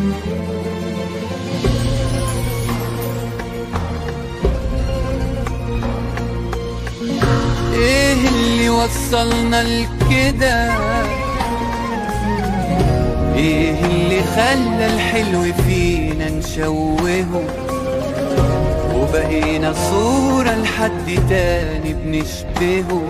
ايه اللي وصلنا لكده ايه اللي خلى الحلو فينا نشوهه وبقينا صورة لحد تاني بنشبهه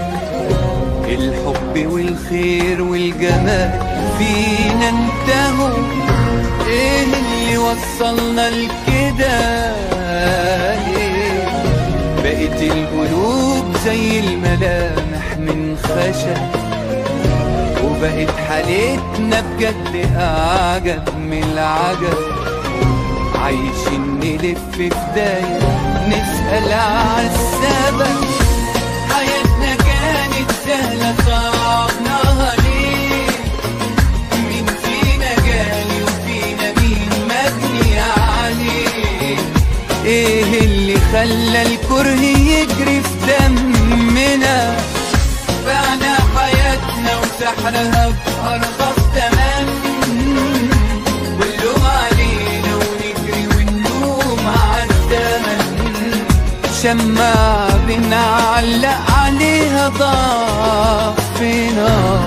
الحب والخير والجمال فينا انتهوا ايه اللي وصلنا لكده ليه بقت القلوب زي الملامح من خشب وبقت حالتنا بجد أعجب من العجب عايشين نلف في دايرة نسأل عالسبب حياتنا كانت سهلة صعبناها ليه مين فينا جالي وفينا مين مبني عليه ايه اللي خلى الكره يجري في دمنا بعنا حياتنا وسحرها بأرخص تمن واللوم علينا ونجري ونلوم عالزمن شماعة بنعلق عليها ضعفنا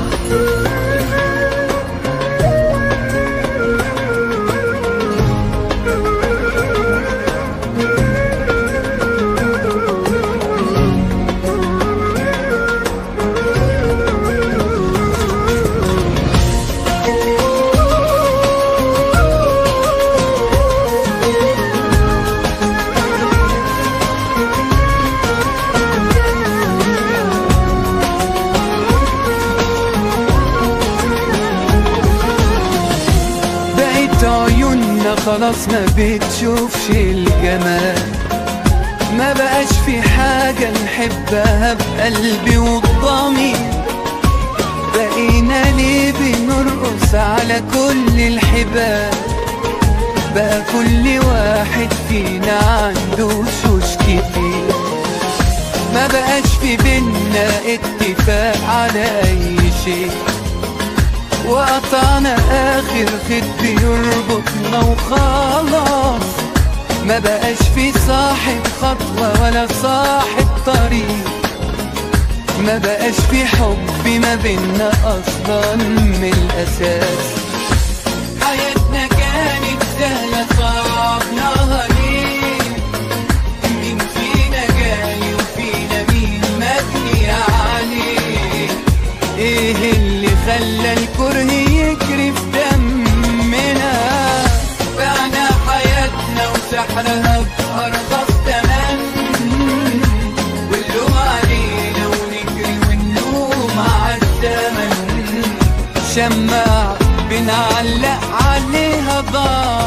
بقيت عيوننا خلاص ما بتشوفش الجمال ما بقاش في حاجة نحبها بقلبي والضمير بقينا ليه بنرقص على كل الحبال بقى كل واحد فينا عنده وشوش كتير ما بقاش في بينا اتفاق على اي شيء وقطعنا اخر خد يربطنا وخلاص ما بقاش في صاحب خطوة ولا صاحب طريق ما بقاش في حب ما بينا اصلا من الاساس حياتنا كانت سهلة صعبناها ليه مين فينا جالي وفينا مين مبني عليه ايه اللي خلى الكره يجري في دمنا بعنا حياتنا وسحرها بأرخص تمن واللوم علينا ونجري ونلوم عالزمن شماعة بنعلق عليها ضار